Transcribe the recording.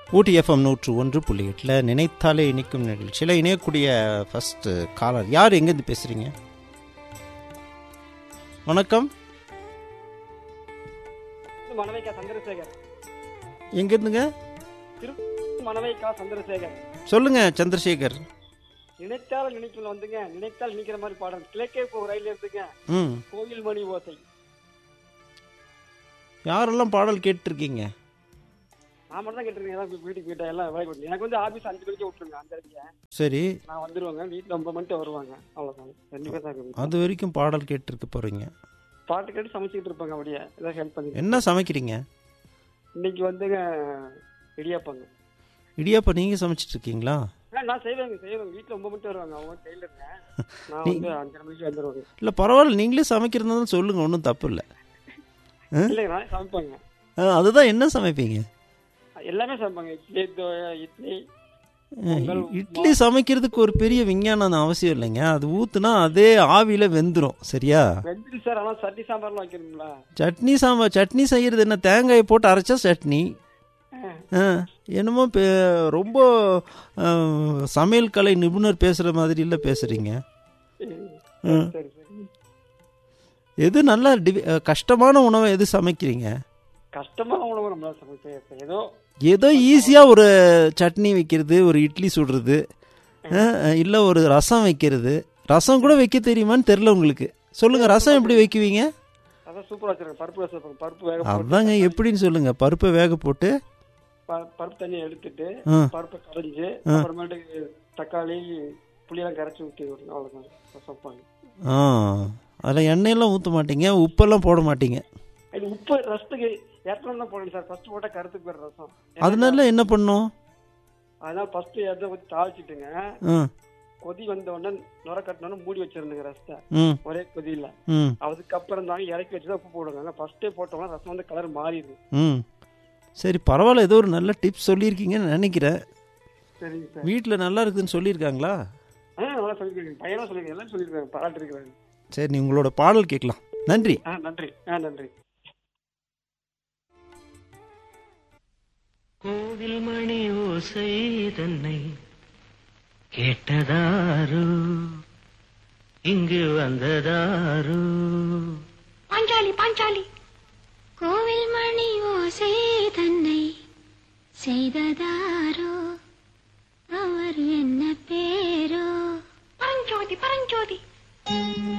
ஊட்டி FM நூற்று ஒன்று புள்ளி எட்டில் நினைத்தாலே இணைக்கும் நிகழ்ச்சியில் இணையக்கூடிய ஃபர்ஸ்ட் காலர் யார் எங்கேருந்து பேசுகிறீங்க வணக்கம் மனவைக்கா சந்திரசேகர் எங்கேருந்துங்க திரு மனவைக்கா சந்திரசேகர் சொல்லுங்க சந்திரசேகர் நினைத்தால் நினைக்கல வந்துங்க நினைத்தால் நினைக்கிற மாதிரி பாடல் கிழக்கே போக ரயில் இருந்துங்க ம் கோயில் மணி ஓசை யாரெல்லாம் பாடல் கேட்டிருக்கீங்க நான் மட்டும் தான் கேட்டிருக்கேன் எல்லாம் வீட்டுக்கு போயிட்டா எல்லாம் வேலைக்கு போயிட்டு எனக்கு வந்து ஆபீஸ் அஞ்சு மணிக்கு விட்டுருங்க அஞ்சரைக்கு சரி நான் வந்துருவாங்க வீட்டில் ஒன்பது மணிக்கு வருவாங்க அவ்வளோதான் ரெண்டு பேர் தான் இருக்காங்க. அது வரைக்கும் பாடல் கேட்டிருக்க போகிறீங்க பாட்டு கேட்டு சமைச்சிட்டு இருப்பாங்க அப்படியே ஏதாவது ஹெல்ப் பண்ணி என்ன சமைக்கிறீங்க இன்னைக்கு வந்துங்க இடியாப்பாங்க இடியாப்பம் நீங்கள் சமைச்சிட்டு இருக்கீங்களா ஆ, நான் செய்வேங்க செய்வேங்க வீட்டில் ஒன்பது மணிக்கு வருவாங்க அவங்க டெய்லருங்க நான் நீ- வந்து அஞ்சரை மணிக்கு வந்துருவாங்க இல்லை பரவாயில்ல நீங்களே சமைக்கிறதுனாலும் சொல்லுங்க ஒன்றும் தப்பு இல்லை இல்லைங்க நான் சமைப்பாங்க அதுதான் என்ன சமைப்பீங்க எல்லாமே சமைப்பாங்க இட்லி தோசை இட்லி அஹ், இட்லி சமைக்கிறதுக்கு ஒரு பெரிய விஞ்ஞானம் அவசியம் இல்லைங்க அது ஊத்துனா அதே ஆவியில வெந்துரும் சரியா வெந்திரி சார் ஆனால் சட்னி சாம்பார்லாம் வைக்கணுங்களா சட்னி சாம்பார் சட்னி செய்யறது என்ன தேங்காயை போட்டு அரைச்சா சட்னி ஆ. அஹ், என்னமோ பே- ரொம்ப அஹ், சமையல் கலை நிபுணர் பேசுற மாதிரி இல்லை பேசுறீங்க ம். சரி சரி எது நல்லா டிவி- அஹ், கஷ்டமான உணவை எது சமைக்கிறீங்க கஷ்டமான உணவு நம்மளால சமைக்க ஏதோ ஏதோ ஈஸியா ஒரு சட்னி வைக்கிறது ஒரு இட்லி சுடுறது அஹ், இல்ல ஒரு ரசம் வைக்கிறது ரசம் கூட வைக்க தெரியுமான்னு தெரியல உங்களுக்கு சொல்லுங்க ரசம் எப்படி வைக்குவீங்க அதான் சூப்பரா வச்சிருக்கேன் பருப்பு ரசம் வைப்பாங்க. பருப்பு வேக போட்டு அதாங்க எப்படின்னு சொல்லுங்க பருப்பை வேக போட்டு ப- பருப்பு தண்ணியை எடுத்துட்டு ஆ. பருப்பை கடைஞ்சு ஆ. அப்புறமேட்டு தக்காளி புளியெல்லாம் கரைச்சி ஊற்றி விடுங்க அவ்வளோதான் ரசம் வைப்பாங்க ஆ அதில் எண்ணெயெல்லாம் ஊற்ற மாட்டீங்க உப்பெல்லாம் போட மாட்டீங்க இது உப்பு ரசத்துக்கு ஏற்கனவே தான் போடுங்க சார் ஃபர்ஸ்ட் போட்டால் கருத்துக்கு போயிடும் ரசம் அதனால என்ன பண்ணும் அதனால ஃபர்ஸ்ட் எதை ஊற்றி தாளிச்சிட்டுங்க ஆ கொதி வந்த உடனே நுர கட்டினோன்னு மூடி வச்சிருந்துங்க ரசத்தை ம் ஒரே கொதியில் ம் அதுக்கப்புறம் தாங்க இறக்கி வச்சு தான் உப்பு போடுவாங்க ஃபர்ஸ்டே போட்டோம்னா ரசம் வந்து கலர் மாறிடுது ம் சரி பரவாயில்ல ஏதோ ஒரு நல்ல டிப்ஸ் சொல்லியிருக்கீங்கன்னு நினைக்கிறேன் சரிங்க சார் வீட்டில் நல்லா இருக்குதுன்னு சொல்லியிருக்காங்களா ஆ நல்லா சொல்லியிருக்கேன் பையனும் சொல்லியிருக்கேன் எல்லாம் சொல்லியிருக்காங்க பாராட்டு இருக்கிறாங்க சரி நீ உங்களோட பாடல் கேட்கலாம் நன்றி ஆ நன்றி ஆ நன்றி கோவில் மணி ஓசை தன்னை கேட்டதாரு இங்கு வந்ததாரு பாஞ்சாலி பாஞ்சாலி கோவில் மணி ஓசை தன்னை செய்ததாரோ அவர் என்ன பேரோ பரஞ்சோதி பரஞ்சோதி